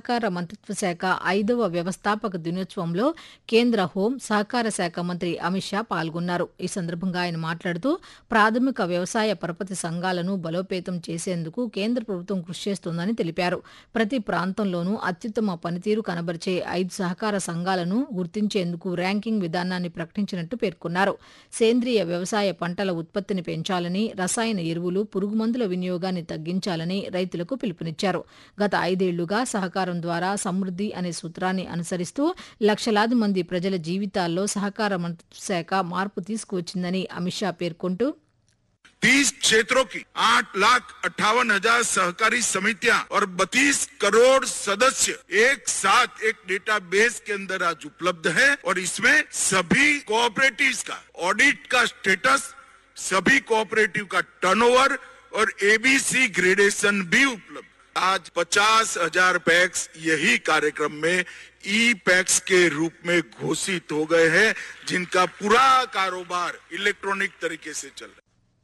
సహకార మంత్రిత్వ శాఖ ఐదవ వ్యవస్థాపక దినోత్సవంలో కేంద్ర హోం సహకార శాఖ మంత్రి అమిత్ షా పాల్గొన్నారు ఈ సందర్భంగా ఆయన మాట్లాడుతూ ప్రాథమిక వ్యవసాయ పరపతి సంఘాలను బలోపేతం చేసేందుకు కేంద్ర ప్రభుత్వం కృషి చేస్తోందని తెలిపారు ప్రతి ప్రాంతంలోనూ అత్యుత్తమ పనితీరు కనబరిచే ఐదు సహకార సంఘాలను గుర్తించేందుకు ర్యాంకింగ్ విధానాన్ని ప్రకటించినట్టు పేర్కొన్నారు సేంద్రియ వ్యవసాయ పంటల ఉత్పత్తిని పెంచాలని రసాయన ఎరువులు పురుగుమందుల వినియోగాన్ని తగ్గించాలని రైతులకు పిలుపునిచ్చారు గత ఐదేళ్లుగా సహకారం ద్వారా సమృద్ధి అనే సూత్రాన్ని అనుసరిస్తూ లక్షలాది మంది ప్రజల జీవితాల్లో సహకార మంత్రిత్వ శాఖ మార్పు తీసుకువచ్చిందని అమిత్ షా పేర్కొంటూ तीस क्षेत्रों की आठ लाख अट्ठावन हजार सहकारी समितियां और बत्तीस करोड़ सदस्य एक साथ एक डेटाबेस के अंदर आज उपलब्ध है और इसमें सभी कोऑपरेटिव्स का ऑडिट का स्टेटस सभी कोऑपरेटिव का टर्नओवर और एबीसी ग्रेडेशन भी उपलब्ध आज पचास हजार पैक्स यही कार्यक्रम में ई पैक्स के रूप में घोषित हो गए हैं जिनका पूरा कारोबार इलेक्ट्रॉनिक तरीके से चल रहा है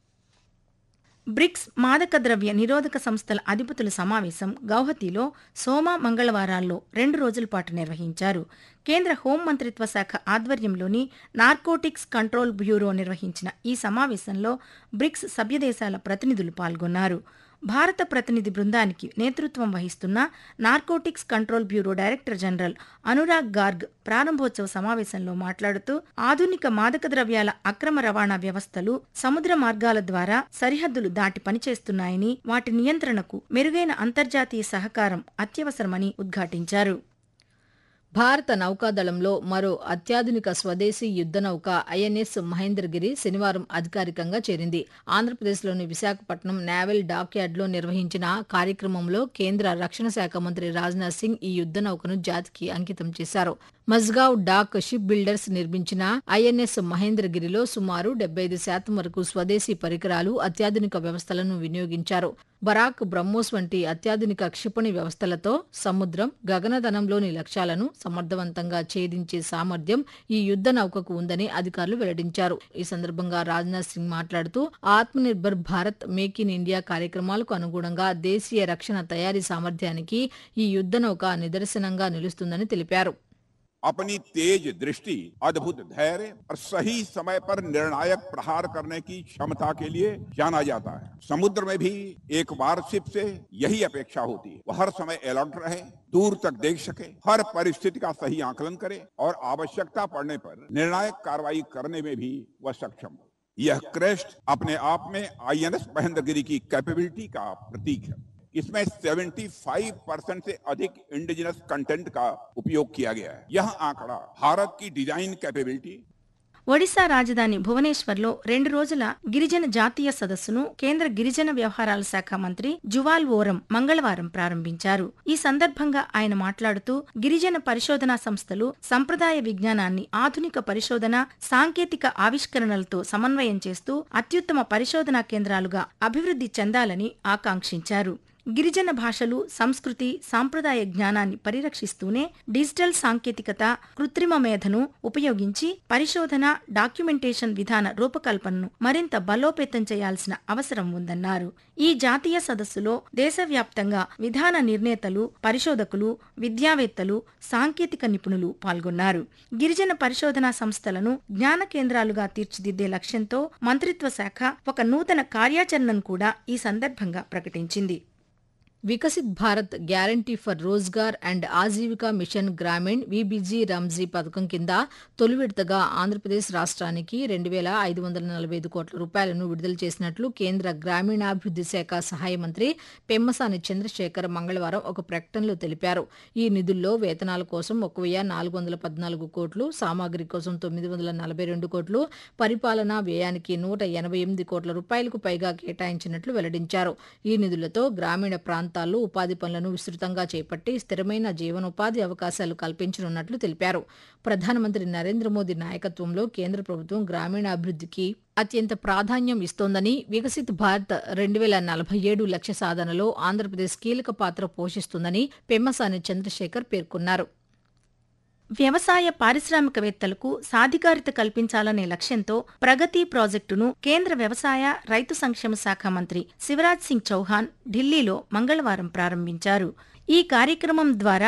బ్రిక్స్ మాదక ద్రవ్య నిరోధక సంస్థల అధిపతుల సమావేశం గౌహతిలో సోమ మంగళవారాల్లో రెండు రోజుల పాటు నిర్వహించారు కేంద్ర హోం మంత్రిత్వ శాఖ ఆధ్వర్యంలోని నార్కోటిక్స్ కంట్రోల్ బ్యూరో నిర్వహించిన ఈ సమావేశంలో బ్రిక్స్ సభ్యదేశాల ప్రతినిధులు పాల్గొన్నారు భారత ప్రతినిధి బృందానికి నేతృత్వం వహిస్తున్న Narcotics Control Bureau Director General Anurag Garg ప్రారంభోత్సవ సమావేశంలో మాట్లాడుతూ ఆధునిక మాదక ద్రవ్యాల అక్రమ రవాణా వ్యవస్థలు సముద్ర మార్గాల ద్వారా సరిహద్దులు దాటి పనిచేస్తున్నాయని వాటి నియంత్రణకు మెరుగైన అంతర్జాతీయ సహకారం అత్యవసరమని ఉద్ఘాటించారు భారత నౌకాదళంలో మరో అత్యాధునిక స్వదేశీ యుద్ధ నౌక ఐఎన్ఎస్ మహేంద్రగిరి శనివారం అధికారికంగా చేరింది ఆంధ్రప్రదేశ్లోని విశాఖపట్నం నేవల్ డాక్యార్డ్లో నిర్వహించిన కార్యక్రమంలో కేంద్ర రక్షణ శాఖ మంత్రి రాజ్నాథ్ సింగ్ ఈ యుద్ధ నౌకను జాతికి అంకితం చేశారు మజ్గావ్ డాక్ షిప్ బిల్డర్స్ నిర్మించిన ఐఎన్ఎస్ మహేంద్రగిరిలో సుమారు డెబ్బై ఐదు శాతం వరకు స్వదేశీ పరికరాలు అత్యాధునిక వ్యవస్థలను వినియోగించారు బరాక్ బ్రహ్మోస్ వంటి అత్యాధునిక క్షిపణి వ్యవస్థలతో సముద్రం గగనతలంలోని లక్ష్యాలను సమర్థవంతంగా ఛేదించే సామర్థ్యం ఈ యుద్ధ నౌకకు ఉందని అధికారులు వెల్లడించారు ఈ సందర్భంగా రాజ్నాథ్ సింగ్ మాట్లాడుతూ Atmanirbhar Bharat make in India కార్యక్రమాలకు అనుగుణంగా దేశీయ రక్షణ తయారీ సామర్థ్యానికి ఈ యుద్ధ నౌక నిదర్శనంగా నిలుస్తుందని తెలిపారు अपनी तेज दृष्टि अद्भुत धैर्य और सही समय पर निर्णायक प्रहार करने की क्षमता के लिए जाना जाता है समुद्र में भी एक वारशिप से यही अपेक्षा होती है वह हर समय अलर्ट रहे दूर तक देख सके हर परिस्थिति का सही आकलन करे और आवश्यकता पड़ने पर निर्णायक कार्रवाई करने में भी वह सक्षम हो यह क्रेस्ट अपने आप में आईएनएस महेंद्रगिरी की कैपेबिलिटी का प्रतीक है इसमें 75 परसेंट से अधिक इंडिजिनस कंटेंट का उपयोग किया गया है यह आंकड़ा भारत की डिजाइन कैपेबिलिटी ఒడిశా రాజధాని భువనేశ్వర్లో రెండు రోజుల గిరిజన జాతీయ సదస్సును కేంద్ర గిరిజన వ్యవహారాల శాఖ మంత్రి జువాల్ ఓరం మంగళవారం ప్రారంభించారు ఈ సందర్భంగా ఆయన మాట్లాడుతూ గిరిజన పరిశోధనా సంస్థలు సంప్రదాయ విజ్ఞానాన్ని ఆధునిక పరిశోధన సాంకేతిక ఆవిష్కరణలతో సమన్వయం చేస్తూ అత్యుత్తమ పరిశోధనా కేంద్రాలుగా అభివృద్ధి చెందాలని ఆకాంక్షించారు గిరిజన భాషలు సంస్కృతి సాంప్రదాయ జ్ఞానాన్ని పరిరక్షిస్తూనే డిజిటల్ సాంకేతికత కృత్రిమ మేధను ఉపయోగించి పరిశోధన డాక్యుమెంటేషన్ విధాన రూపకల్పనను మరింత బలోపేతం చేయాల్సిన అవసరం ఉందన్నారు ఈ జాతీయ సదస్సులో దేశవ్యాప్తంగా విధాన నిర్ణేతలు పరిశోధకులు విద్యావేత్తలు సాంకేతిక నిపుణులు పాల్గొన్నారు గిరిజన పరిశోధనా సంస్థలను జ్ఞాన కేంద్రాలుగా తీర్చిదిద్దే లక్ష్యంతో మంత్రిత్వ శాఖ ఒక నూతన కార్యాచరణను కూడా ఈ సందర్భంగా ప్రకటించింది Viksit Bharat guarantee for Rozgar and Ajeevika mission Gramin VBG Ramji పథకం కింద తొలి విడతగా ఆంధ్రప్రదేశ్ రాష్ట్రానికి రెండు వేల ఐదు వందల నలభై ఐదు కోట్ల రూపాయలను విడుదల చేసినట్లు కేంద్ర గ్రామీణాభివృద్ధి శాఖ సహాయ మంత్రి పెమ్మసాని చంద్రశేఖర్ మంగళవారం ఒక ప్రకటనలో తెలిపారు ఈ నిధుల్లో వేతనాల కోసం ఒక వెయ్యి నాలుగు వందల పద్నాలుగు కోట్లు సామాగ్రి కోసం తొమ్మిది వందల నలభై రెండు కోట్లు పరిపాలనా వ్యయానికి నూట ఎనభై ఎనిమిది కోట్ల రూపాయలకు పైగా కేటాయించినట్లు వెల్లడించారు ఈ నిధులతో గ్రామీణ ప్రాంతాల్లో ఉపాధి పనులను విస్తృతంగా చేపట్టి స్థిరమైన జీవనోపాధి అవకాశాలు కల్పించనున్నట్లు తెలిపారు ప్రధానమంత్రి నరేంద్ర మోదీ నాయకత్వంలో కేంద్ర ప్రభుత్వం గ్రామీణాభివృద్ధికి అత్యంత ప్రాధాన్యం ఇస్తోందని వికసిత్ భారత్ రెండు వేల నలభై ఏడు లక్ష్య సాధనలో ఆంధ్రప్రదేశ్ కీలక పాత్ర పోషిస్తుందని పెమ్మసాని చంద్రశేఖర్ పేర్కొన్నారు వ్యవసాయ పారిశ్రామికవేత్తలకు సాధికారిత కల్పించాలనే లక్ష్యంతో ప్రగతి ప్రాజెక్టును కేంద్ర వ్యవసాయ రైతు సంక్షేమ శాఖ మంత్రి శివరాజ్ సింగ్ చౌహాన్ ఢిల్లీలో మంగళవారం ప్రారంభించారు ఈ కార్యక్రమం ద్వారా